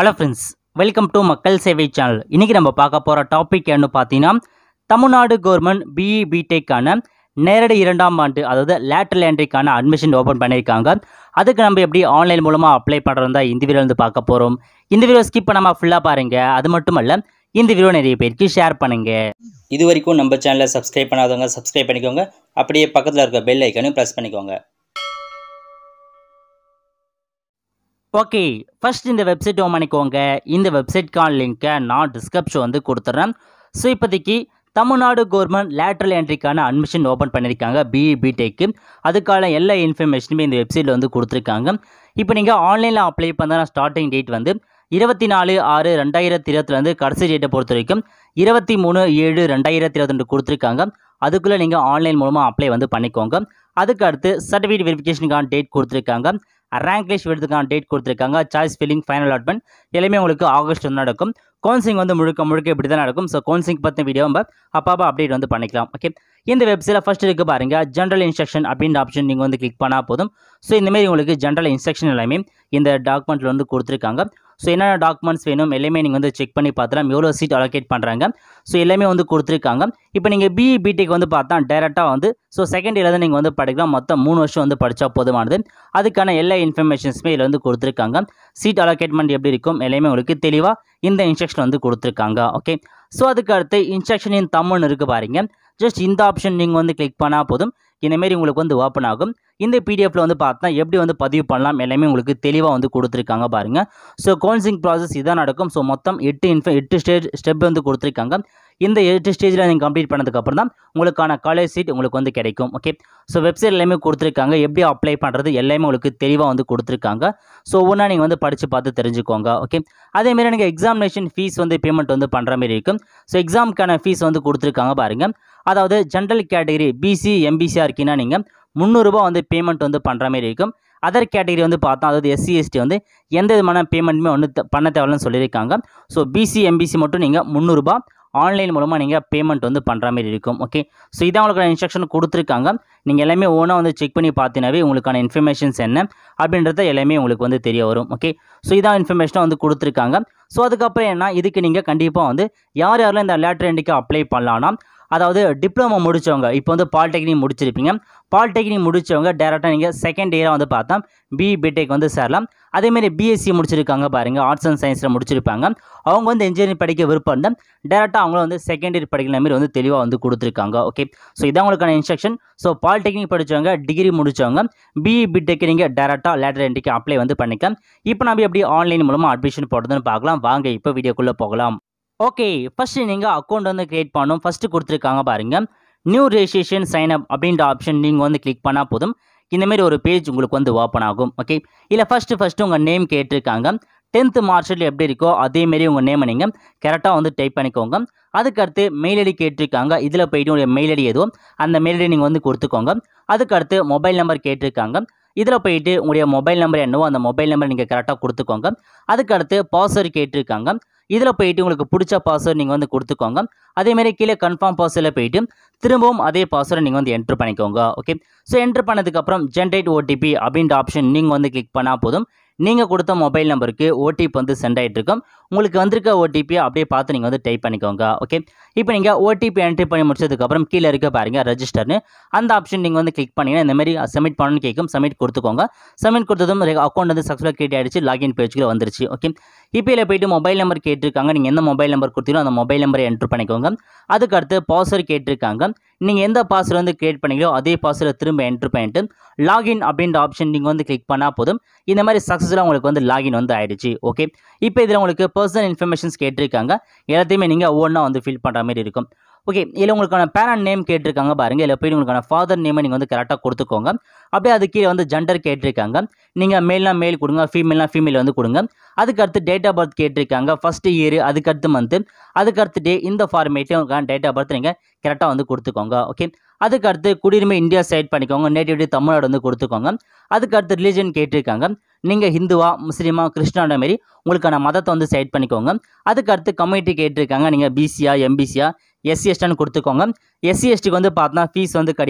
hello friends welcome to மக்கள் சேவை channel இன்றைக்கி நம்ம பார்க்க போகிற டாபிக் என்ன பார்த்தீங்கன்னா தமிழ்நாடு கவர்மெண்ட் பிஇ பிடெக்கான நேரடி இரண்டாம் ஆண்டு அதாவது லேட்டரல் என்ட்ரிக்கான அட்மிஷன் ஓப்பன் பண்ணியிருக்காங்க அதுக்கு நம்ம எப்படி ஆன்லைன் மூலமாக அப்ளை பண்ணுறோம் தான் இந்த வீடியோ வந்து பார்க்க போகிறோம் இந்த வீடியோ ஸ்கிப் பண்ணாமல் ஃபுல்லாக பாருங்கள் அது மட்டும் அல்ல இந்த வீடியோ நிறைய பேருக்கு ஷேர் பண்ணுங்கள் இது வரைக்கும் நம்ம சேனலை சப்ஸ்கிரைப் பண்ணாதவங்க சப்ஸ்கிரைப் பண்ணிக்கோங்க அப்படியே பக்கத்தில் இருக்க பெல் ஐக்கனையும் ப்ரெஸ் பண்ணிக்கோங்க ஓகே ஃபர்ஸ்ட் இந்த வெப்சைட் ஓன் பண்ணிக்கோங்க இந்த வெப்சைட்கான லிங்க்கை நான் டிஸ்கிரிப்ஷன் வந்து கொடுத்துட்றேன் ஸோ இப்போதைக்கு தமிழ்நாடு கவர்மெண்ட் லேட்ரல் என்ட்ரிக்கான அட்மிஷன் ஓப்பன் பண்ணியிருக்காங்க பிஇ பிடெக்கு அதுக்கான எல்லா இன்ஃபர்மேஷனுமே இந்த வெப்சைட்டில் வந்து கொடுத்துருக்காங்க இப்போ நீங்கள் ஆன்லைனில் அப்ளை பண்ண ஸ்டார்டிங் டேட் வந்து இருபத்தி நாலு ஆறு ரெண்டாயிரத்தி இருபத்துலேருந்து கடைசி டேட்டை பொறுத்த வரைக்கும் இருபத்தி மூணு ஏழு ரெண்டாயிரத்தி இருபத்தி கொடுத்துருக்காங்க அதுக்குள்ளே நீங்கள் ஆன்லைன் மூலமாக அப்ளை வந்து பண்ணிக்கோங்க அதுக்கு அடுத்து சர்டிஃபிகேட் வெரிஃபிகேஷனுக்கான டேட் கொடுத்துருக்காங்க ரேங்க் லிஸ்ட் எடுத்துக்கான டேட் கொடுத்துருக்காங்க சாய்ஸ் ஃபில்லிங் ஃபைனல் அலாட்மெண்ட் எல்லாமே உங்களுக்கு ஆகஸ்ட் வந்து நடக்கும் கவுன்சிலிங் வந்து முழுக்க முழுக்க இப்படி தான் நடக்கும் ஸோ கவுன்சிலிங் பற்றின வீடியோ நம்ம அப்பப்போ அப்டேட் வந்து பண்ணிக்கலாம் ஓகே இந்த வெப்சைட்டில் ஃபஸ்ட் இருக்கு பாருங்க ஜென்ரல் இன்ஸ்ட்ரக்ஷன் அப்படின்ற ஆப்ஷன் நீங்கள் வந்து கிளிக் பண்ணால் போதும் ஸோ இந்தமாரி உங்களுக்கு ஜென்ரல் இன்ஸ்ட்ரக்ஷன் எல்லாமே இந்த டாக்குமெண்ட்டில் வந்து கொடுத்துருக்காங்க ஸோ என்னென்ன டாக்குமெண்ட்ஸ் வேணும் எல்லாமே நீங்கள் வந்து செக் பண்ணி பார்த்துலாம் எவ்வளோ சீட் அலோகேட் பண்ணுறாங்க ஸோ எல்லாமே வந்து கொடுத்துருக்காங்க இப்போ நீங்கள் பிஇ பிடெக் வந்து பார்த்தா டேரெக்டாக வந்து ஸோ செகண்ட் இயரில் தான் நீங்கள் வந்து படிக்கலாம் மொத்தம் மூணு வருஷம் வந்து படித்தா போதுமானது அதுக்கான எல்லா இன்ஃபர்மேஷன்ஸுமே இதில் வந்து கொடுத்துருக்காங்க சீட் அலோகேட்மெண்ட் எப்படி இருக்கும் எல்லாமே உங்களுக்கு தெளிவாக இந்த இன்ஸ்ட்ரக்ஷன் வந்து கொடுத்துருக்காங்க ஓகே ஸோ அதுக்கு அடுத்து இன்ஸ்ட்ரக்ஷன் இன் தமிழ்னு இருக்குது பாருங்க ஜஸ்ட் இந்த ஆப்ஷன் நீங்கள் வந்து கிளிக் பண்ணால் போதும் இந்தமாரி உங்களுக்கு வந்து ஓப்பன் ஆகும் இந்த பிடிஎஃப்பில் வந்து பார்த்தா எப்படி வந்து பதிவு பண்ணலாம் எல்லாமே உங்களுக்கு தெளிவாக வந்து கொடுத்துருக்காங்க பாருங்கள் ஸோ கவுன்சிலிங் ப்ராசஸ் இதான் நடக்கும் ஸோ மொத்தம் எட்டு இன்ஃப எட்டு ஸ்டேஜ் ஸ்டெப் வந்து கொடுத்துருக்காங்க இந்த எட்டு ஸ்டேஜில் நீங்கள் கம்ப்ளீட் பண்ணதுக்கப்புறம் தான் உங்களுக்கான காலேஜ் சீட் உங்களுக்கு வந்து கிடைக்கும் ஓகே ஸோ வெப்சைட் எல்லாமே கொடுத்துருக்காங்க எப்படி அப்ளை பண்ணுறது எல்லாமே உங்களுக்கு தெளிவாக வந்து கொடுத்துருக்காங்க ஸோ ஒன்றா நீங்கள் வந்து படித்து பார்த்து தெரிஞ்சுக்கோங்க ஓகே அதேமாரி நீங்கள் எக்ஸாமினேஷன் ஃபீஸ் வந்து பேமெண்ட் வந்து பண்ணுற மாதிரி இருக்கும் ஸோ எக்ஸாமுக்கான ஃபீஸ் வந்து கொடுத்துருக்காங்க பாருங்கள் அதாவது ஜென்ரல் கேட்டகரி பிசி எம்பிசியாக இருக்கீங்கன்னா நீங்கள் முந்நூறுரூபா வந்து பேமெண்ட் வந்து பண்ணுற மாதிரி இருக்கும் அதர் கேட்டகரி வந்து பார்த்தோம் அதாவது எஸ்சி எஸ்டி வந்து எந்த விதமான பேமெண்ட்டுமே ஒன்று பண்ண தேவையில்லைன்னு சொல்லியிருக்காங்க ஸோ பிசி எம்பிசி மட்டும் நீங்கள் முந்நூறுரூபா ஆன்லைன் மூலமாக நீங்கள் பேமெண்ட் வந்து பண்ணுற மாதிரி இருக்கும் ஓகே ஸோ இதான் உங்களுக்கு இன்ஸ்ட்ரக்ஷன் கொடுத்துருக்காங்க நீங்கள் எல்லாமே ஓனாக வந்து செக் பண்ணி பார்த்தினாவே உங்களுக்கான இன்ஃபர்மேஷன்ஸ் என்ன அப்படின்றத எல்லாமே உங்களுக்கு வந்து தெரிய வரும் ஓகே ஸோ இதான் இன்ஃபர்மேஷனாக வந்து கொடுத்துருக்காங்க ஸோ அதுக்கப்புறம் என்ன இதுக்கு நீங்கள் கண்டிப்பாக வந்து யார் யாரெல்லாம் இந்த லேட்டர் எண்டுக்கு அப்ளை பண்ணலான்னா அதாவது டிப்ளமோ முடித்தவங்க இப்போ வந்து பாலிடெக்னிக் முடிச்சிருப்பீங்க பாலிடெக்னிக் முடித்தவங்க டேரெக்டாக நீங்கள் செகண்ட் இயராக வந்து பார்த்தா பிஇ பிடெக் வந்து சேரலாம் அதேமாரி பிஎஸ்சி முடிச்சிருக்காங்க பாருங்கள் ஆர்ட்ஸ் அண்ட் சயின்ஸில் முடிச்சிருப்பாங்க அவங்க வந்து இன்ஜினியரிங் படிக்க விருப்பம் இருந்தால் டேரெக்டாக அவங்களும் வந்து செகண்ட் இயர் படிக்கிற மாதிரி வந்து தெளிவாக வந்து கொடுத்துருக்காங்க ஓகே ஸோ இதான் உங்களுக்கான இன்ஸ்ட்ரக்ஷன் ஸோ பாலிடெக்னிக் படித்தவங்க டிகிரி முடித்தவங்க பிஇ பிடெக் நீங்கள் டேரெக்டாக லேட்டர் என்ட்ரிக்கு அப்ளை வந்து பண்ணிக்கலாம் இப்போ நம்ம எப்படி ஆன்லைன் மூலமாக அட்மிஷன் போடுறதுன்னு பார்க்கலாம் வாங்க இப்போ வீடியோக்குள்ளே போகலாம் ஓகே ஃபஸ்ட்டு நீங்கள் அக்கௌண்ட் வந்து க்ரியேட் பண்ணணும் ஃபஸ்ட்டு கொடுத்துருக்காங்க பாருங்கள் நியூ ரெஜிஸ்ட்ரேஷன் சைன் அப் அப்படின்ற ஆப்ஷன் நீங்கள் வந்து கிளிக் பண்ணால் போதும் இந்தமாரி ஒரு பேஜ் உங்களுக்கு வந்து ஓப்பன் ஆகும் ஓகே இல்லை ஃபஸ்ட்டு ஃபஸ்ட்டு உங்கள் நேம் கேட்டிருக்காங்க டென்த்து மார்க்ஷீட்டில் எப்படி இருக்கோ அதேமாரி உங்கள் நேமை நீங்கள் கரெக்டாக வந்து டைப் பண்ணிக்கோங்க அதுக்கடுத்து மெயில் ஐடி கேட்டிருக்காங்க இதில் போயிட்டு உங்களுடைய மெயில் ஐடி எதுவும் அந்த மெயில் ஐடி நீங்கள் வந்து கொடுத்துக்கோங்க அதுக்கடுத்து மொபைல் நம்பர் கேட்டிருக்காங்க இதில் போயிட்டு உங்களுடைய மொபைல் நம்பர் என்னவோ அந்த மொபைல் நம்பர் நீங்கள் கரெக்டாக கொடுத்துக்கோங்க அதுக்கடுத்து பாஸ்வேர்டு கேட்டிருக்காங்க இதில் போயிட்டு உங்களுக்கு பிடிச்ச பாஸ்வேர்டு நீங்கள் வந்து கொடுத்துக்கோங்க அதேமாரி கீழே கன்ஃபார்ம் பாஸ்வேர்டில் போயிட்டு திரும்பவும் அதே பாஸ்வேர்டை நீங்கள் வந்து என்ட்ரு பண்ணிக்கோங்க ஓகே ஸோ என்ட்ரு பண்ணதுக்கப்புறம் ஜென்ரேட் ஓடிபி அப்படின்ற ஆப்ஷன் நீங்கள் வந்து கிளிக் பண்ணால் போதும் நீங்கள் கொடுத்த மொபைல் நம்பருக்கு ஓடிபி வந்து சென்ட் ஆகிட்டு இருக்கும் உங்களுக்கு வந்திருக்க ஓடிபியை அப்படியே பார்த்து நீங்கள் வந்து டைப் பண்ணிக்கோங்க ஓகே இப்போ நீங்கள் ஓடிபி என்ட்ரி பண்ணி முடிச்சதுக்கப்புறம் கீழே இருக்க பாருங்கள் ரெஜிஸ்டர்னு அந்த ஆப்ஷன் நீங்கள் வந்து கிளிக் பண்ணிங்கன்னா இந்த மாதிரி சப்மிட் பண்ணணும்னு கேட்கும் சப்மிட் கொடுத்துக்கோங்க சப்மிட் கொடுத்ததும் அக்கௌண்ட் வந்து சக்ஸஸ்ஃபுல்லாக கிரியேட் ஆகிடுச்சு லாகின் பேஜுக்கு வந்துருச்சு ஓகே இப்போ இதில் போயிட்டு மொபைல் நம்பர் கேட்டிருக்காங்க நீங்கள் எந்த மொபைல் நம்பர் கொடுத்தீங்களோ அந்த மொபைல் நம்பரை என்ட்ரு பண்ணிக்கோங்க அதுக்கு அடுத்து பாஸ்வேர்டு கேட்டிருக்காங்க நீங்கள் எந்த பாஸ்வேர்டு வந்து கிரியேட் பண்ணீங்களோ அதே பாஸ்வேர்டை திரும்ப என்ட்ரு பண்ணிட்டு லாகின் அப்படின்ற ஆப்ஷன் நீங்கள் வந்து கிளிக் பண்ணால் போதும் இந்த மாதிரி சக்ஸஸ்ஃபுல்லாக உங்களுக்கு வந்து லாகின் வந்து ஆயிடுச்சு ஓகே இப்போ இதில் உங்களுக்கு பர்சனல் இன்ஃபர்மேஷன்ஸ் கேட்டிருக்காங்க எல்லாத்தையுமே நீங்கள் ஒவ்வொன்றா வந்து ஃபில் பண்ணுற மாதிரி இருக்கும் ஓகே இதில் உங்களுக்கான பேரண்ட் நேம் கேட்டிருக்காங்க பாருங்கள் இதில் போய் உங்களுக்கான ஃபாதர் நேமை நீங்கள் வந்து கரெக்டாக கொடுத்துக்கோங்க அப்படியே அது கீழே வந்து ஜெண்டர் கேட்டிருக்காங்க நீங்கள் மேல்னா மேல் கொடுங்க ஃபீமேல்னா ஃபீமேல் வந்து கொடுங்க அதுக்கு அடுத்து டேட் ஆஃப் பர்த் கேட்டிருக்காங்க ஃபஸ்ட்டு இயர் அதுக்கடுத்து மந்த்து அதுக்கடுத்து டே இந்த ஃபார்மேட்லேயும் உங்களுக்கான டேட் ஆஃப் பர்த் நீங்கள் கரெக்டாக வந்து கொடுத்துக்கோங்க ஓகே அதுக்கு அடுத்து குடியுரிமை இந்தியா சைட் பண்ணிக்கோங்க நேட்டிவிட்டி தமிழ்நாடு வந்து கொடுத்துக்கோங்க அதுக்கு அடுத்து ரிலீஜன் கேட்டிருக்காங்க நீங்கள் ஹிந்துவா முஸ்லீமா கிறிஸ்டான மாரி உங்களுக்கான மதத்தை வந்து சைட் பண்ணிக்கோங்க அதுக்கு அடுத்து கம்யூனிட்டி கேட்டிருக்காங்க நீங்கள் பிசியா எம்பிசியா எஸ்சி எஸ்டான்னு கொடுத்துக்கோங்க எஸ்சி எஸ்டிக்கு வந்து பார்த்தா ஃபீஸ் வந்து கிடையாது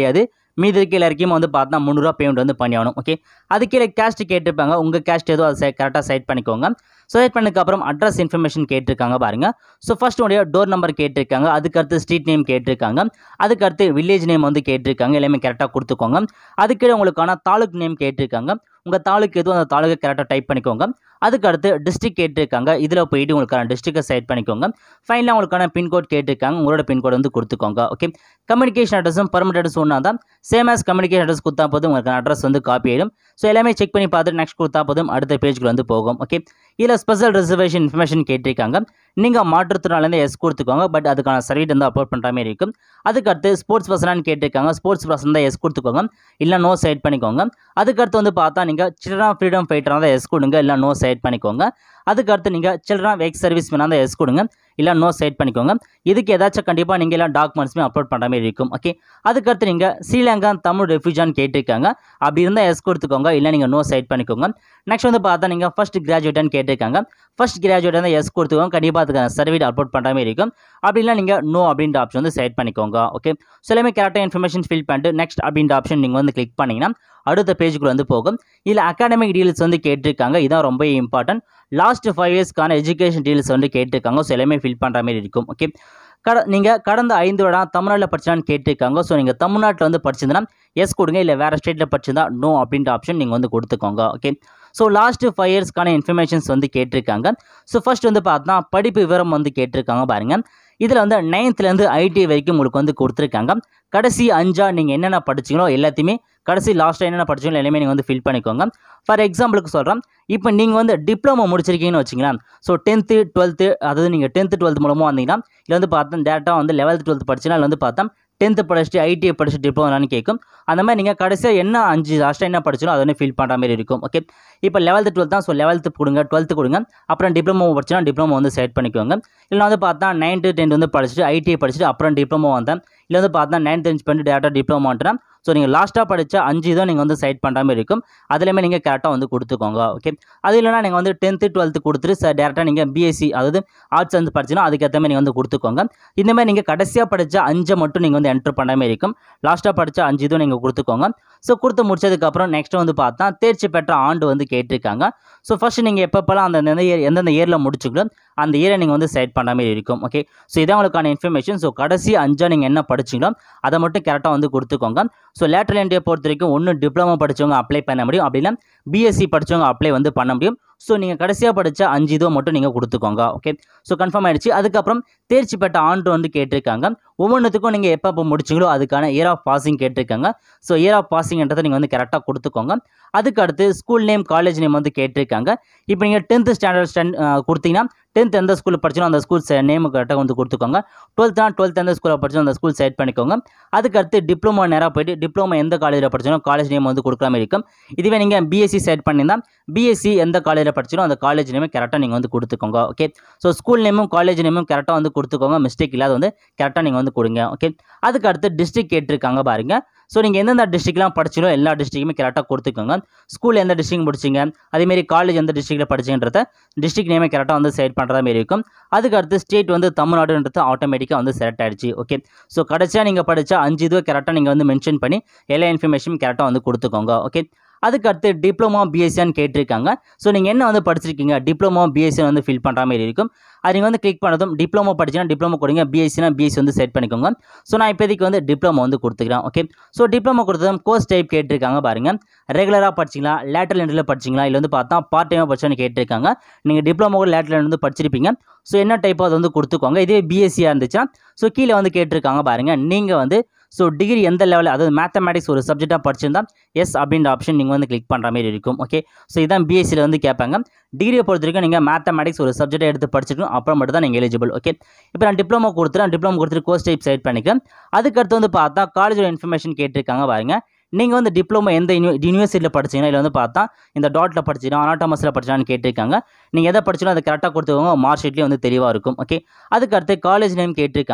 மீதி இருக்க எல்லாருக்கும் வந்து பார்த்தா முந்நூறுரூவா பேமெண்ட் வந்து பண்ணி ஆகணும் ஓகே அது கீழே கேஸ்ட் கேட்டிருப்பாங்க உங்கள் கேஸ்ட் ஏதோ அதை கரெக்டாக செட் பண்ணிக்கோங்க செலக்ட் பண்ணதுக்கப்புறம் அட்ரஸ் இன்ஃபர்மேஷன் கேட்டிருக்காங்க பாருங்க ஸோ ஃபர்ஸ்ட் உடைய டோர் நம்பர் கேட்டிருக்காங்க அதுக்கடுத்து ஸ்ட்ரீட் நேம் கேட்டிருக்காங்க அதுக்கடுத்து வில்லேஜ் நேம் வந்து கேட்டிருக்காங்க எல்லாமே கரெக்டாக கொடுத்துக்கோங்க அதுக்கீழே உங்களுக்கான தாலுக் நேம் கேட்டிருக்காங்க உங்கள் தாலுக்கு எதுவும் அந்த தாலுக்கை கரெக்டாக டைப் பண்ணிக்கோங்க அதுக்கு அடுத்து டிஸ்ட்ரிக் கேட்டிருக்காங்க இதில் போயிட்டு உங்களுக்கான டிஸ்ட்ரிக்டை செலக்ட் பண்ணிக்கோங்க ஃபைனலாக உங்களுக்கான பின்கோட் கேட்டிருக்காங்க உங்களோட பின்கோட் வந்து கொடுத்துக்கோங்க ஓகே கம்யூனிகேஷன் அட்ரஸும் பர்மனெண்ட் அட்ரஸ் ஒன்றா தான் சேம் ஆஸ் கம்யூனிகேஷன் அட்ரஸ் கொடுத்தா போதும் உங்களுக்கு அட்ரஸ் வந்து காப்பி ஆயிடும் ஸோ எல்லாமே செக் பண்ணி பார்த்துட்டு நெக்ஸ்ட் கொடுத்தா போதும் அடுத்த பேஜ்க்கு வந்து போகும் ஓகே இதில் ஸ்பெஷல் ரிசர்வேஷன் இன்ஃபர்மேஷன் கேட்டிருக்காங்க நீங்கள் மாற்றுத்திறனாலேருந்து எஸ் கொடுத்துக்கோங்க பட் அதுக்கான சர்டிஃபிகேட் வந்து அப்லோட் பண்ணுற மாதிரி இருக்கும் அதுக்கடுத்து ஸ்போர்ட்ஸ் பர்சனான்னு கேட்டிருக்காங்க ஸ்போர்ட்ஸ் பர்சன் தான் எஸ் கொடுத்துக்கோங்க இல்லை நோ செலக்ட் பண்ணிக்கோங்க அதுக்கடுத்து வந்து பார்த்தா நீங்கள் சில்ட்ரன் ஃப்ரீடம் ஃபைட்டராக தான் எஸ் கொடுங்க இல்லை நோ செலக்ட் பண்ணிக்கோங்க அதுக்கடுத்து நீங்கள் சில்ட்ரன் எக்ஸ் சர்வீஸ் மேனாக தான் எஸ் கொடுங்க இல்லை நோ செலக்ட் பண்ணிக்கோங்க இதுக்கு ஏதாச்சும் கண்டிப்பாக நீங்கள் எல்லாம் டாக்குமெண்ட்ஸுமே அப்லோட் பண்ணுற மாதிரி இருக்கும் ஓகே அதுக்கடுத்து நீங்கள் ஸ்ரீலங்கா தமிழ் ரெஃப்யூஜான்னு கேட்டிருக்காங்க அப்படி இருந்தால் எஸ் கொடுத்துக்கோங்க இல்லை நீங்கள் நோ செலக்ட் பண்ணிக்கோங்க நெக்ஸ்ட் வந்து பார்த்தா நீங்கள் ஃபஸ்ட் கிராஜுவேட்டான்னு கேட்டிருக்காங்க ஃபஸ்ட் கிராஜுவேட் வந்து எஸ் கொடுத்துக்கோங்க கண்டிப்பாக அதுக்கான சர்டிஃபிகேட் அப்லோட் பண்ணுற மாதிரி இருக்கும் அப்படின்னா நீங்கள் நோ அப்படின்ற ஆப்ஷன் வந்து செலக்ட் பண்ணிக்கோங்க ஓகே ஸோ எல்லாமே கரெக்டாக இன்ஃபர்மேஷன் ஃபில் பண்ணிட்டு நெக்ஸ்ட் அப்படின்ற ஆப்ஷன் நீங்கள் வந்து கிளிக் பண்ணிங்கன்னா அடுத்த பேஜுக்குள்ள வந்து போகும் இதில் அகாடமிக் டீல்ஸ் வந்து கேட்டிருக்காங்க இதான் ரொம்ப இம்பார்ட்டன்ட் லாஸ்ட் ஃபைவ் இயர்ஸ்க்கான எஜுகேஷன் டீல்ஸ் வந்து கேட்டிருக்காங்க ஸோ எல்லாமே ஃபில் பண்ணுற மாதிரி இருக்கும் ஓகே கட நீங்கள் கடந்த ஐந்து வருடம் தமிழ்நாட்டில் படிச்சான்னு கேட்டிருக்காங்க ஸோ நீங்கள் தமிழ்நாட்டில் வந்து படிச்சிருந்தனா எஸ் கொடுங்க இல்லை வேறு ஸ்டேட்டில் படிச்சிருந்தா நோ அப்படின்ற ஆப்ஷன் நீங்கள் வந்து கொடுத்துக்கோங்க ஓகே ஸோ லாஸ்ட் ஃபைவ் இயர்ஸ்க்கான இன்ஃபர்மேஷன்ஸ் வந்து கேட்டிருக்காங்க ஸோ ஃபர்ஸ்ட் வந்து பார்த்தா படிப்பு விவரம் வந்து கேட்டிருக்காங்க பாருங்க இதில் வந்து நைன்த்லேருந்து ஐடி வரைக்கும் உங்களுக்கு வந்து கொடுத்துருக்காங்க கடைசி அஞ்சா நீங்கள் என்னென்ன படிச்சீங்களோ எல்லாத்தையுமே கடைசி லாஸ்ட்டாக என்னென்ன படிச்சீங்களோ எல்லாமே நீங்கள் வந்து ஃபில் பண்ணிக்கோங்க ஃபார் எக்ஸாம்பிளுக்கு சொல்கிறேன் இப்போ நீங்கள் வந்து டிப்ளமோ முடிச்சிருக்கீங்கன்னு வச்சிங்களேன் ஸோ டென்த்து டுவெல்த்து அதாவது நீங்கள் டென்த்து டுவெல்த் மூலமாக வந்தீங்கன்னா இல்லை வந்து பார்த்தா டேரெக்டாக வந்து லெவல்த் டுவெல்த் படிச்சுனா இல்லை வந்து பார்த்தா டென்த்து படிச்சுட்டு ஐடிஐ படிச்சுட்டு டிப்ளமோலான்னு கேட்கும் அந்த மாதிரி நீங்கள் கடைசியாக என்ன அஞ்சு லாஸ்ட்டாக என்ன படிச்சோ அதை வந்து ஃபில் பண்ணுற மாதிரி இருக்கும் ஓகே இப்போ லெவல்த்து டுவெல்த் தான் ஸோ லெவல்த்து கொடுங்க டுவெல்த்து கொடுங்க அப்புறம் டிப்ளமோ படிச்சுனா டிப்ளமோ வந்து செலக்ட் பண்ணிக்கோங்க இல்லை வந்து பார்த்தா நைன்த்து டென்த் வந்து படிச்சுட்டு ஐடிஐ படிச்சுட்டு அப்புறம் டிப்ளமோ வந்தேன் இல்லை வந்து பார்த்தா நைன்த் டென்த் பண்ணிட்டு டேரெக்டாக டிப்ளமோ வந்துட்டேன் ஸோ நீங்கள் லாஸ்ட்டாக படித்த அஞ்சு தான் நீங்கள் வந்து சைட் பண்ணுற மாதிரி இருக்கும் அதுலேயுமே நீங்கள் கரெக்டாக வந்து கொடுத்துக்கோங்க ஓகே அது இல்லைனா நீங்கள் வந்து டென்த்து டுவெல்த்து கொடுத்துட்டு சார் டேரெக்டாக நீங்கள் பிஎஸ்சி அதாவது ஆர்ட்ஸ் வந்து படிச்சுன்னா அதுக்கேற்ற மாதிரி நீங்கள் வந்து கொடுத்துக்கோங்க இந்த மாதிரி நீங்கள் கடைசியாக படித்த அஞ்சை மட்டும் நீங்கள் வந்து என்ட்ரு பண்ண மாதிரி இருக்கும் லாஸ்ட்டாக படித்த அஞ்சு இதுவும் நீங்கள் கொடுத்துக்கோங்க ஸோ கொடுத்து முடிச்சதுக்கப்புறம் நெக்ஸ்ட் வந்து பார்த்தா தேர்ச்சி பெற்ற ஆண்டு வந்து கேட்டிருக்காங்க ஸோ ஃபஸ்ட்டு நீங்கள் எப்பப்போலாம் அந்த எந்த இயர் எந்தெந்த இயரில் முடிச்சுங்களோ அந்த இயரை நீங்கள் வந்து செலக்ட் பண்ண மாதிரி இருக்கும் ஓகே ஸோ இதான் உங்களுக்கான இன்ஃபர்மேஷன் ஸோ கடைசி அஞ்சா நீங்கள் என்ன படிச்சீங்களோ அதை மட்டும் கரெக்டாக வந்து கொடுத்துக்கோங்க ஸோ லேட்டரல் இந்தியா பொறுத்த வரைக்கும் ஒன்று டிப்ளமோ படித்தவங்க அப்ளை பண்ண முடியும் அப்படின்னா பிஎஸ்சி படித்தவங்க அப்ளை வந்து பண்ண முடியும் ஸோ நீங்கள் கடைசியாக படித்த அஞ்சு இதுவை மட்டும் நீங்கள் கொடுத்துக்கோங்க ஓகே ஸோ கன்ஃபார்ம் ஆயிடுச்சு அதுக்கப்புறம் தேர்ச்சி பெற்ற ஆண்டு வந்து கேட்டிருக்காங்க ஒவ்வொன்றுத்துக்கும் நீங்கள் எப்போ எப்போ முடிச்சிங்களோ அதுக்கான இயர் ஆஃப் பாசிங் கேட்டிருக்காங்க ஸோ இயர் ஆஃப் பாசிங்ன்றதை நீங்கள் வந்து கரெக்டாக கொடுத்துக்கோங்க அதுக்கு அடுத்து ஸ்கூல் நேம் காலேஜ் நேம் வந்து கேட்டிருக்காங்க இப்போ நீங்கள் டென்த்து ஸ்டாண்டர்ட் ஸ்டாண்ட் கொடுத்தீங்கன்னா டென்த் எந்த ஸ்கூலில் படிச்சோ அந்த ஸ்கூல் நேம் கரெக்டாக வந்து கொடுத்துக்கோங்க டுவெல்த்னா டுவெல்த் எந்த ஸ்கூலில் படிச்சோ அந்த ஸ்கூல் செலக்ட் பண்ணிக்கோங்க அதுக்கு அடுத்து டிப்ளமோ நேராக போயிட்டு டிப்ளமோ எந்த காலேஜில் படிச்சாலும் காலேஜ் நேம் வந்து கொடுக்குற மாதிரி இருக்கும் இதுவே நீங்கள் பிஎஸ்சி செலக்ட் பண்ணியிருந்தா பிஎஸ்சி எந்த காலேஜில் படிச்சாலும் அந்த காலேஜ் நேமே கரெக்டாக நீங்கள் வந்து கொடுத்துக்கோங்க ஓகே ஸோ ஸ்கூல் நேமும் காலேஜ் நேமும் கரெக்டாக வந்து கொடுத்துக்கோங்க மிஸ்டேக் இல்லாத வந்து கரெக்டாக நீங்கள் வந்து கொடுங்க ஓகே அதுக்கு அடுத்து டிஸ்ட்ரிக் கேட்டிருக்காங்க பாருங்க ஸோ நீங்கள் எந்தெந்த டிஸ்ட்ரிக்ட்லாம் படிச்சீங்களோ எல்லா டிஸ்ட்ரிக்குமே கரெக்டாக கொடுத்துக்கோங்க ஸ்கூல் எந்த டிஸ்ட்ரிக் முடிச்சிங்க அதேமாரி காலேஜ் எந்த டிஸ்ட்ரிக்ட்டில் படிச்சிங்கன்றத டிஸ்ட்ரிக்ட் நேமே கரெக்டாக வந்து செலக்ட் பண்ணுற மாதிரி இருக்கும் அதுக்கு அடுத்து ஸ்டேட் வந்து தமிழ்நாடுன்றது ஆட்டோமேட்டிக்காக வந்து செலக்ட் ஆயிடுச்சு ஓகே ஸோ கடைசியாக நீங்கள் படித்த அஞ்சு இதுவை கரெக்டாக நீங்கள் வந்து மென்ஷன் பண்ணி எல்லா இன்ஃபர்மேஷனும் கரெக்டாக வந்து கொடுத்துக்கோங்க ஓகே அதுக்கு அடுத்து டிப்ளமோ பிஎஸ்சின்னு கேட்டிருக்காங்க ஸோ நீங்கள் என்ன வந்து படிச்சிருக்கீங்க டிப்ளமோ பிஎஸ்சி வந்து ஃபில் பண்ணுற மாதிரி இருக்கும் அது நீங்கள் வந்து கிளிக் பண்ணதும் டிப்ளமோ படிச்சுன்னா டிப்ளமோ கொடுங்க பிஎஸ்சினா பிஎஸ்சி வந்து செட் பண்ணிக்கோங்க ஸோ நான் இப்போதைக்கு வந்து டிப்ளமோ வந்து கொடுத்துக்கிறேன் ஓகே ஸோ டிப்ளமோ கொடுத்ததும் கோர்ஸ் டைப் கேட்டிருக்காங்க பாருங்கள் ரெகுலராக படிச்சிங்களா லேட்டரல் என்ட்ரியில் படிச்சிங்களா இல்லை வந்து பார்த்தா பார்ட் டைமாக படிச்சான்னு கேட்டிருக்காங்க நீங்கள் டிப்ளமோ கூட லேட்டரல் வந்து படிச்சிருப்பீங்க ஸோ என்ன டைப்போ அது வந்து கொடுத்துக்கோங்க இதே பிஎஸ்சியாக இருந்துச்சுன்னா ஸோ கீழே வந்து கேட்டிருக்காங்க பாருங்கள் நீங்கள் வந்து ஸோ டிகிரி எந்த லெவலில் அதாவது மேத்தமேட்டிக்ஸ் ஒரு சப்ஜெக்டாக படிச்சிருந்தா எஸ் அப்படின்ற ஆப்ஷன் நீங்கள் வந்து கிளிக் பண்ணுற மாதிரி இருக்கும் ஓகே ஸோ இதான் பிஎஸ்சியில் வந்து கேட்பாங்க டிகிரியை பொறுத்த வரைக்கும் நீங்கள் மேத்தமேட்டிக்ஸ் ஒரு சப்ஜெக்டை எடுத்து படிச்சிருக்கணும் அப்புறம் மட்டும் தான் நீங்கள் எலிஜிபிள் ஓகே இப்போ நான் டிப்ளமோ கொடுத்துறேன் டிப்ளமோ கொடுத்துட்டு கோர்ஸ் டைப் செலக்ட் பண்ணிக்கிறேன் அதுக்கடுத்து வந்து பார்த்தா காலேஜோட இன்ஃபர்மேஷன் கேட்டிருக்காங்க பாருங்க நீங்கள் வந்து டிப்ளமோ எந்த யூனி யூனிவர்சிட்டியில் படிச்சீங்கன்னா இல்லை வந்து பார்த்தா இந்த டாட்டில் படிச்சினா அனாட்டமஸில் படிச்சான்னு கேட்டிருக்காங்க நீங்கள் எதை படிச்சாலும் அதை கரெக்டாக கொடுத்துக்கோங்க மார்க் ஷீட்லேயே வந்து தெளிவாக இருக்கும் ஓகே அதுக்கு அடுத்து காலேஜ் நேம் கேட்டிருக்காங்க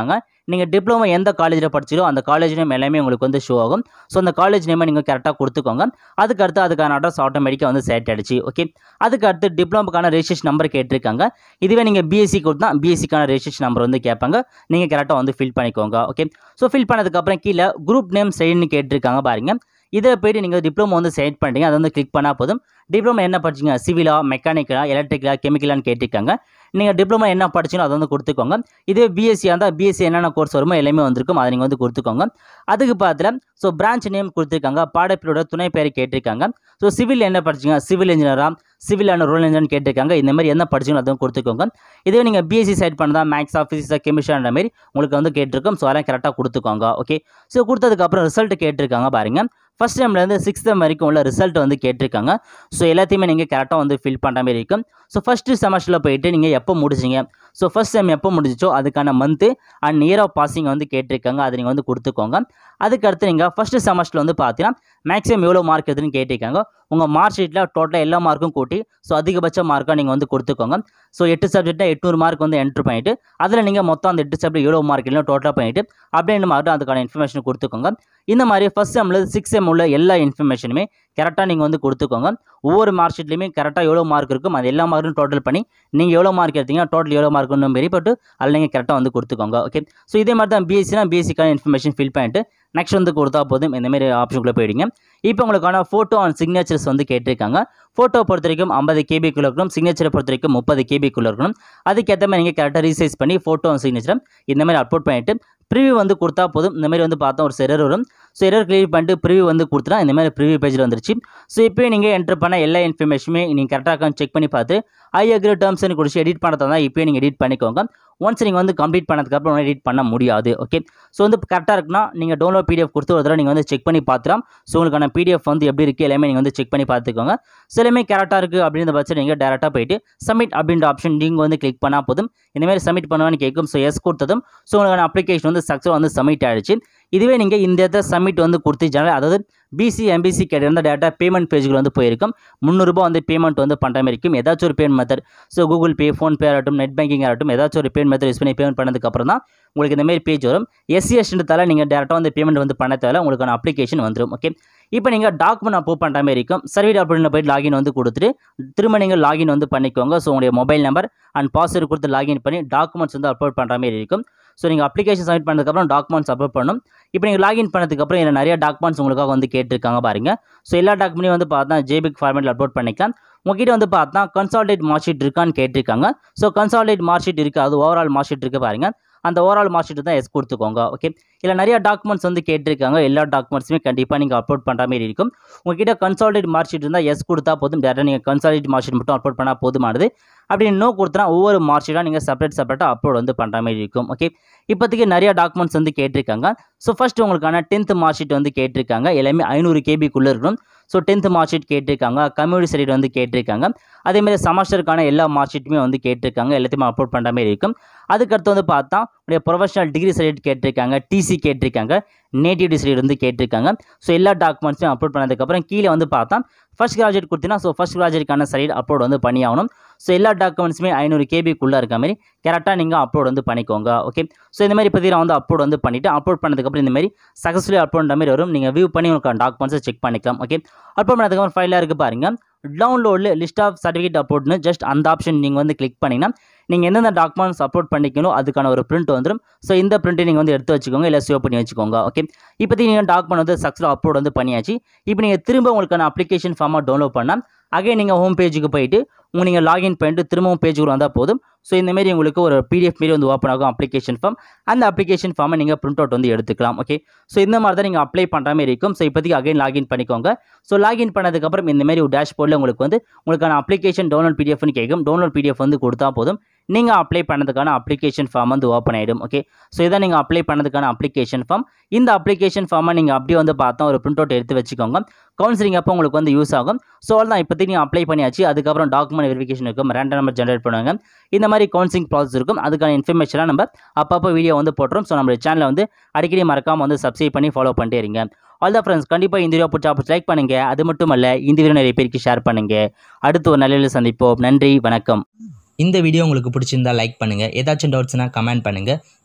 நீங்கள் டிப்ளமோ எந்த காலேஜில் படிச்சீரோ அந்த காலேஜ் நேம் எல்லாமே உங்களுக்கு வந்து ஷோ ஆகும் ஸோ அந்த காலேஜ் நேமை நீங்கள் கரெக்டாக கொடுத்துக்கோங்க அதுக்கு அடுத்து அதுக்கான அட்ரஸ் ஆட்டோமேட்டிக்காக வந்து செட் ஆகிடுச்சு ஓகே அதுக்கு அடுத்து டிப்ளமோக்கான ரெஜிஸ்ட்ரேஷன் நம்பர் கேட்டிருக்காங்க இதுவே நீங்கள் பிஎஸ்சி கொடுத்தா பிஎஸ்சிக்கான ரெஜிஸ்ட்ரேஷன் நம்பர் வந்து கேட்பாங்க நீங்கள் கரெக்டாக வந்து ஃபில் பண்ணிக்கோங்க ஓகே ஸோ ஃபில் பண்ணதுக்கப்புறம் கீழே குரூப் நேம் சைடுன்னு கேட்டிருக்காங்க பாருங்க இதில் போயிட்டு நீங்கள் டிப்ளமோ வந்து செலக்ட் பண்ணுறீங்க அதை வந்து கிளிக் பண்ணால் போதும் டிப்ளமோ என்ன படிச்சீங்க சிவிலா மெக்கானிக்கலா எலக்ட்ரிக்கலா கெமிக்கலான்னு கேட்டிருக்காங்க நீங்கள் டிப்ளமோ என்ன படிச்சீங்களோ அதை வந்து கொடுத்துக்கோங்க இதே பிஎஸ்சியாக இருந்தால் பிஎஸ்சி என்னென்ன கோர்ஸ் வருமோ எல்லாமே வந்திருக்கும் அதை நீங்கள் வந்து கொடுத்துக்கோங்க அதுக்கு பார்த்துல ஸோ பிரான்ச் நேம் கொடுத்துருக்காங்க பாடப்பிரியோட துணை பெயர் கேட்டிருக்காங்க ஸோ சிவில் என்ன படிச்சீங்க சிவில் இன்ஜினியரா சிவில் அண்ட் ரூரல் இன்ஜினியர் கேட்டிருக்காங்க இந்த மாதிரி என்ன படிச்சீங்களோ அதுவும் கொடுத்துக்கோங்க இதே நீங்கள் பிஎஸ்சி சைட் பண்ணதா மேக்ஸா ஃபிசிக்ஸா கெமிஸ்ட்ரின்ற மாதிரி உங்களுக்கு வந்து கேட்டிருக்கும் ஸோ அதெல்லாம் கரெக்டாக கொடுத்துக்கோங்க ஓகே ஸோ கொடுத்ததுக்கப்புறம் ரிசல்ட் கேட்டிருக்காங்க பாருங்க ஃபஸ்ட் டைம்லேருந்து சிக்ஸ்த் டைம் வரைக்கும் உள்ள ரிசல்ட் வந்து கேட்டிருக்காங்க ஸோ எல்லாத்தையுமே நீங்கள் கரெக்டாக வந்து ஃபில் பண்ணுற மாதிரி இருக்கும் ஸோ ஃபஸ்ட்டு செமஸ்டரில் போயிட்டு நீங்கள் எப்போ முடிச்சிங்க ஸோ ஃபஸ்ட் செம் எப்போ முடிஞ்சிச்சோ அதுக்கான month and year of passing வந்து கேட்டிருக்காங்க அதை நீங்கள் வந்து கொடுத்துக்கோங்க அதுக்கு அடுத்து நீங்கள் ஃபஸ்ட்டு செமஸ்டரில் வந்து பார்த்தீங்கன்னா மேக்ஸிமம் எவ்வளோ மார்க் எதுன்னு கேட்டிருக்காங்க உங்கள் மார்க் ஷீட்டில் டோட்டலாக எல்லா மார்க்கும் கூட்டி ஸோ அதிகபட்ச மார்க்காக நீங்கள் வந்து கொடுத்துக்கோங்க ஸோ எட்டு சப்ஜெக்ட்டாக எட்நூறு மார்க் வந்து என்ட்ரு பண்ணிவிட்டு அதில் நீங்கள் மொத்தம் அந்த எட்டு சப்ஜெக்ட் எவ்வளோ மார்க் இல்லை டோட்டலாக பண்ணிவிட்டு அப்படின்னு மார்க் அதுக்கான இன்ஃபர்மேஷன் கொடுத்துக்கோங்க இந்த மாதிரி ஃபஸ்ட் செம்மில் சிக்ஸ் செம் உள்ள எல்லா இன்ஃபர்மேஷனுமே கரெக்டாக நீங்கள் வந்து கொடுத்துக்கோங்க ஒவ்வொரு மார்க் ஷீட்லையுமே கரெக்டாக எவ்வளோ மார்க் இருக்கும் அது எல்லா மார்க்கும் டோட்டல் பண்ணி நீங்கள் எவ்வளோ மார்க் எடுத்தீங்கன்னா டோட்டல் எவ்வளோ மார்க்குன்னு வெறிப்பட்டு அதில் நீங்கள் கரெக்டாக வந்து கொடுத்துக்கோங்க ஓகே ஸோ இதே மாதிரி தான் பிஎஸ்சினா பிஎஸ்சிக்கான இன்ஃபர்மேஷன் ஃபில் பண்ணிட்டு நெக்ஸ்ட் வந்து கொடுத்தா போதும் இந்த மாதிரி ஆப்ஷனுக்குள்ளே போயிடுங்க இப்போ உங்களுக்கான ஃபோட்டோ அண்ட் சிக்னேச்சர்ஸ் வந்து கேட்டிருக்காங்க ஃபோட்டோ பொறுத்த வரைக்கும் ஐம்பது கேபிக்குள்ளே இருக்கணும் சிக்னேச்சரை பொறுத்த வரைக்கும் முப்பது கேபிக்குள்ளே இருக்கணும் அதுக்கேற்ற மாதிரி நீங்கள் கரெக்டாக ரீசைஸ் பண்ணி ஃபோட்டோ அண்ட் சிக்னேச்சர் இந்த மாதிரி அப்லோட் பண்ணிவிட்டு ப்ரிவியூ வந்து கொடுத்தா போதும் இந்த மாதிரி வந்து பார்த்தா ஒரு எரர் வரும் ஸோ எரர் கிளியர் பண்ணிட்டு ப்ரிவியூ வந்து கொடுத்துட்டா இந்த மாதிரி ப்ரிவியூ பேஜில் வந்துருச்சு ஸோ இப்போயே நீங்கள் என்டர் பண்ண எல்லா இன்ஃபர்மேஷனுமே நீங்கள் கரெக்டாக செக் பண்ணி பார்த்து ஐ அக்ரி டேர்ம்ஸ்னு குடிச்சு எடிட் பண்ணுறதா தான் இப்போயே நீங்கள் எடிட் பண்ணிக்கோங்க ஒன்ஸ் நீங்கள் வந்து கம்ப்ளீட் பண்ணதுக்கப்புறம் எடிட் பண்ண முடியாது ஓகே ஸோ வந்து கரெக்டாக இருக்குன்னா நீங்கள் டவுன்லோட் பிடிஎஃப் கொடுத்து ஒரு தடவை நீங்கள் வந்து செக் பண்ணி பார்த்துலாம் ஸோ உங்களுக்கான பிடிஎஃப் வந்து எப்படி இருக்குது எல்லாமே நீங்கள் வந்து செக் பண்ணி பார்த்துக்கோங்க ஸோ எல்லாமே கரெக்டாக இருக்குது அப்படின்ற பட்சம் நீங்கள் டேரெக்டாக போயிட்டு சப்மிட் அப்படின்ற ஆப்ஷன் நீங்கள் வந்து கிளிக் பண்ணால் போதும் இந்தமாதிரி சப்மிட் பண்ணுவான்னு கேட்கும் ஸோ எஸ் கொடுத்ததும் ஸோ உங்களுக்கான அப்ளிகேஷன் வந்து சக்ஸஸ் வந்து சப்மிட் ஆகிடுச்சு இதுவே நீங்கள் இந்த இடத்த சப்மிட் வந்து கொடுத்து ஜெனரல் அதாவது பிசி எம்பிசி கேட்டிருந்த டேட்டா பேமெண்ட் பேஜுக்கு வந்து போயிருக்கும் முந்நூறுரூபா வந்து பேமெண்ட் வந்து பண்ணுற மாதிரி இருக்கும் ஏதாச்சும் ஒரு payment method so Google Pay PhonePe ஆகட்டும் நெட் பேங்கிங் ஆகட்டும் ஏதாச்சும் ஒரு பேமெண்ட் மெத்தட் யூஸ் பண்ணி பேமெண்ட் பண்ணதுக்கப்புறம் தான் உங்களுக்கு இந்த மாதிரி பேஜ் வரும் எஸ்சிஎஸ்ன்றதால நீங்கள் டேரெக்டாக வந்து பேமெண்ட் வந்து பண்ண தேவை உங்களுக்கான அப்ளிகேஷன் வந்துடும் ஓகே இப்போ நீங்கள் டாக்குமெண்ட் அப்ரூவ் பண்ணுற மாதிரி இருக்கும் சர்வீட் அப்படின்னு போயிட்டு லாகின் வந்து கொடுத்துட்டு திரும்ப நீங்கள் லாகின் வந்து பண்ணிக்கோங்க ஸோ உங்களுடைய மொபைல் நம்பர் அண்ட் பாஸ்வேர்டு கொடுத்து லாகின் பண்ணி டாக்குமெண்ட்ஸ் வந்து அப்லோட் பண்ணுற மாதிரி இருக்கும் ஸோ நீங்கள் அப்ளிகேஷன் சப்மிட் பண்ணதுக்கப்புறம் டாக்குமெண்ட்ஸ் அப்லோட் பண்ணணும் இப்போ நீங்கள் லாகின் பண்ணதுக்கப்புறம் இதில் நிறைய டாக்குமெண்ட்ஸ் உங்களுக்காக வந்து கேட்டிருக்காங்க பாருங்க ஸோ எல்லா டாக்குமெண்ட்டையும் வந்து பார்த்தா ஜேபிக் ஃபார்மேட்டில் அப்லோட் பண்ணிக்கலாம் உங்ககிட்ட வந்து பார்த்தா கன்சால்டேட் மார்க் ஷீட் இருக்கான்னு கேட்டிருக்காங்க ஸோ கன்சால்டேட் மார்க் ஷீட் இருக்குது அது ஓவரால் மார்க் ஷீட் இருக்குது பாருங்க அந்த ஓவரால் மார்க் ஷீட் தான் எஸ் கொடுத்துக்கோங்க ஓகே இதில் நிறைய டாக்குமெண்ட்ஸ் வந்து கேட்டிருக்காங்க எல்லா டாக்குமெண்ட்ஸுமே கண்டிப்பாக நீங்கள் அப்லோட் பண்ணுற மாதிரி இருக்கும் உங்ககிட்ட கன்சால்டேட் மார்க் ஷீட் இருந்தால் எஸ் கொடுத்தா போதும் டேரெக்டாக நீங்கள் கன்சால்டேட் மார்க் ஷீட் மட்டும் அப்லோட் பண்ணால் போதுமானது அப்படி நோ கொடுத்தனா ஒவ்வொரு மார்க் ஷீட்டாக நீங்கள் செப்பரேட் செப்பரேட்டாக அப்லோட் வந்து பண்ணுற மாதிரி இருக்கும் ஓகே இப்போதைக்கு நிறைய டாக்குமெண்ட்ஸ் வந்து கேட்டிருக்காங்க ஸோ ஃபஸ்ட்டு உங்களுக்கான டென்த் மார்க் ஷீட் வந்து கேட்டிருக்காங்க எல்லாமே ஐநூறு கேபிக்குள்ளே இருக்கணும் ஸோ டென்த் மார்க் ஷீட் கேட்டிருக்காங்க கம்யூனிட்டி சைட் வந்து கேட்டிருக்காங்க அதேமாதிரி செமஸ்டருக்கான எல்லா மார்க் ஷீட்டுமே வந்து கேட்டிருக்காங்க எல்லாத்தையுமே அப்லோட் பண்ணுற மாதிரி இருக்கும் அதுக்கடுத்து வந்து பார்த்தா உடைய ப்ரொஃபஷனல் டிகிரி சர்டிஃபிகேட் கேட்டிருக்காங்க டிசி கேட்டிருக்காங்க நேட்டிவ் சர்டிஃபிகேட் வந்து கேட்டிருக்காங்க ஸோ எல்லா டாக்குமெண்ட்ஸும் அப்லோட் பண்ணதுக்கப்புறம் கீழே வந்து பார்த்தா ஃபஸ்ட் கிராஜுவேட் கொடுத்தீங்கன்னா ஸோ ஃபஸ்ட் கிராஜுவேட்கான சைட் அப்லோட் வந்து பண்ணி ஆகணும் ஸோ எல்லா டாக்குமெண்ட்ஸுமே ஐநூறு கேபிக்குள்ளே இருக்க மாதிரி கரெக்டாக நீங்கள் அப்லோட் வந்து பண்ணிக்கோங்க ஓகே ஸோ இந்த மாதிரி பற்றி நான் வந்து அப்லோட் வந்து பண்ணிவிட்டு அப்லோட் பண்ணதுக்கப்புறம் இந்த மாதிரி சக்ஸஸ்ஃபுல்லி அப்லோட் மாதிரி வரும் நீங்கள் வியூ பண்ணி உங்களுக்கு டாக்குமெண்ட்ஸை செக் பண்ணிக்கலாம் ஓகே அப்லோட் பண்ணதுக்கப்புறம் ஃபைலாக இருக்குது பாருங்கள் டவுன்லோடில் லிஸ்ட் ஆஃப் சர்டிஃபிகேட் அப்லோட்னு ஜஸ்ட் அந்த ஆப்ஷன் நீங்கள் வந்து கிளிக் பண்ணிங்கன்னா நீங்கள் எந்தெந்த டாக்குமெண்ட்ஸ் அப்லோட் பண்ணிக்கணும் அதுக்கான ஒரு பிரிண்ட் வந்துடும் ஸோ இந்த பிரிண்ட்டை நீங்கள் வந்து எடுத்து வச்சுக்கோங்க இல்லை சேவ் பண்ணி வச்சுக்கோங்க ஓகே இப்போதைக்கு நீங்கள் டாக்குமெண்ட் வந்து சக்ஸஸ் அப்லோட் வந்து பண்ணியாச்சு இப்போ நீங்கள் திரும்ப உங்களுக்கான அப்ளிகேஷன் ஃபார்மாக டவுன்லோட் பண்ணால் அகைன் நீங்கள் ஹோம் பேஜுக்கு போயிட்டு உங்க நீங்கள் லாகின் பண்ணிட்டு திரும்பவும் பேஜுக்குள்ள வந்தால் போதும் ஸோ இந்தமாரி உங்களுக்கு ஒரு பிடிஎஃப் மாரி வந்து ஓப்பன் ஆகும் அப்ளிகேஷன் ஃபார்ம் அந்த அப்ளிகேஷன் ஃபார்மை நீங்கள் பிரிண்ட் அவுட் வந்து எடுத்துக்கலாம் ஓகே ஸோ இந்த மாதிரி தான் நீங்கள் அப்ளை பண்ணுற மாதிரி இருக்கும் ஸோ இப்போதைக்கு அகைன் லாகின் பண்ணிக்கோங்க ஸோ லாகின் பண்ணதுக்கப்புறம் இந்த மாதிரி ஒரு டேஷ்போர்டில் உங்களுக்கு வந்து உங்களுக்கான அப்ளிகேஷன் டவுன்லோட் பிடிஎஃப்னு கேட்கும் டவுன்லோட் பிடிஎஃப் வந்து கொடுத்தா போதும் நீங்கள் அப்ளை பண்ணதுக்கான அப்ளிகேஷன் ஃபார்ம் வந்து ஓப்பன் ஆகிடும் ஓகே ஸோ இதான் நீங்கள் அப்ளை பண்ணதுக்கான அப்ளிகேஷன் ஃபார்ம் இந்த அப்ளிகேஷன் ஃபார்மை நீங்கள் அப்படியே வந்து பார்த்தா ஒரு பிரிண்ட் அவுட் எடுத்து வச்சுக்கோங்க கவுன்சிலிங் அப்போ உங்களுக்கு வந்து யூஸ் ஆகும் ஸோ தான் இப்போதைக்கு நீங்கள் அப்ளை பண்ணியாச்சு அதுக்கப்புறம் டாக்குமெண்ட் வெரிஃபிகேஷன் இருக்கும் ரேண்டம் நம்பர் ஜென்ரேட் பண்ணுவாங்க இந்த மாதிரி கவுன்சிலிங் ப்ராசஸ் இருக்கும் அதுக்கான இன்ஃபர்மேஷனாக நம்ம அப்பப்போ வீடியோ வந்து போட்டுரும் ஸோ நம்ம சேனலை வந்து அடிக்கடி மறக்காமல் வந்து சப்ஸ்கிரைப் பண்ணி ஃபாலோ பண்ணிட்டே இருங்க ஆல் த ஃப்ரெண்ட்ஸ் கண்டிப்பாக இந்த வீடியோ பிடிச்சா பிடிச்சி லைக் பண்ணுங்கள் அது மட்டும் அல்ல இந்த வீடியோ நிறைய பேருக்கு ஷேர் பண்ணுங்கள் அடுத்து ஒரு நல்ல சந்திப்போம் நன்றி வணக்கம் இந்த வீடியோ உங்களுக்கு பிடிச்சிருந்தா லைக் பண்ணுங்கள் ஏதாச்சும் டவுட்ஸ்னால் கமெண்ட் பண்ணுங்கள்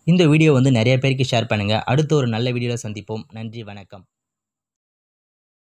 இந்த வீடியோ வந்து நிறைய பேருக்கு ஷேர் பண்ணுங்கள் அடுத்த ஒரு நல்ல வீடியோவில் சந்திப்போம் நன்றி வணக்கம்